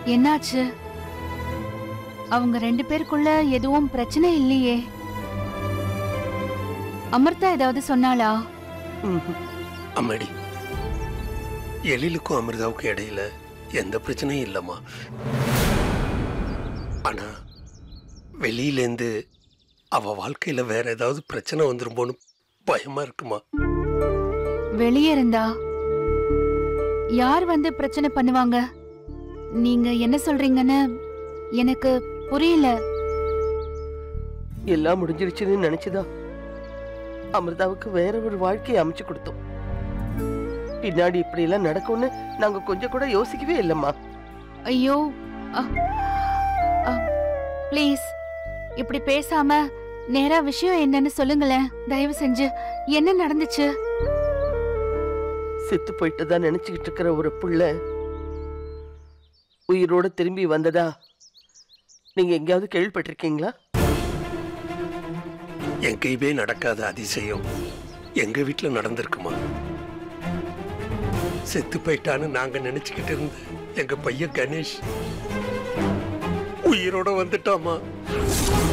என்னாச்சு அவங்க ரெண்டு பேருக்குள்ள எதுவும் பிரச்சனை இல்லையே அமிர்தா ஏதாவது சொன்னாளா ம்ஹும். அம்மாடி எழிலுக்கும் அமிர்தாவுக்கும் இடையில எந்த பிரச்சனையும் இல்லைம்மா ஆனா வெளியிலேருந்து அவ வாழ்க்கையில வேற ஏதாவது பிரச்சனை வந்துருமோன்னு பயமா இருக்குமா வெளியே இருந்தா யார் வந்து பிரச்சனை பண்ணுவாங்க நீங்க என்ன சொல்றீங்கன்னு எனக்கு புரியல எல்லாம் முடிஞ்சிருச்சுன்னு நினைச்சுதான் அமிர்தாவுக்கு வேற ஒரு வாழ்க்கையை அமைச்சு கொடுத்தோம் பின்னாடி இப்படி எல்லாம் நடக்கும்னு நாங்க கொஞ்சம் கூட யோசிக்கவே இல்லம்மா ஐயோ ப்ளீஸ் இப்படி பேசாம நேரா விஷயம் என்னன்னு சொல்லுங்களேன் தயவு செஞ்சு என்ன நடந்துச்சு செத்து போயிட்டதா நினைச்சுக்கிட்டு இருக்கிற ஒரு புள்ள உயிரோட திரும்பி வந்ததா நீங்க எங்கேயாவது கேள்விப்பட்டிருக்கீங்களா எங்கேயுமே நடக்காத அதிசயம் எங்க வீட்டுல நடந்திருக்குமா செத்து போயிட்டான்னு நாங்க நினைச்சுக்கிட்டு இருந்த எங்க பையன் கணேஷ் உயிரோட வந்துட்டாமா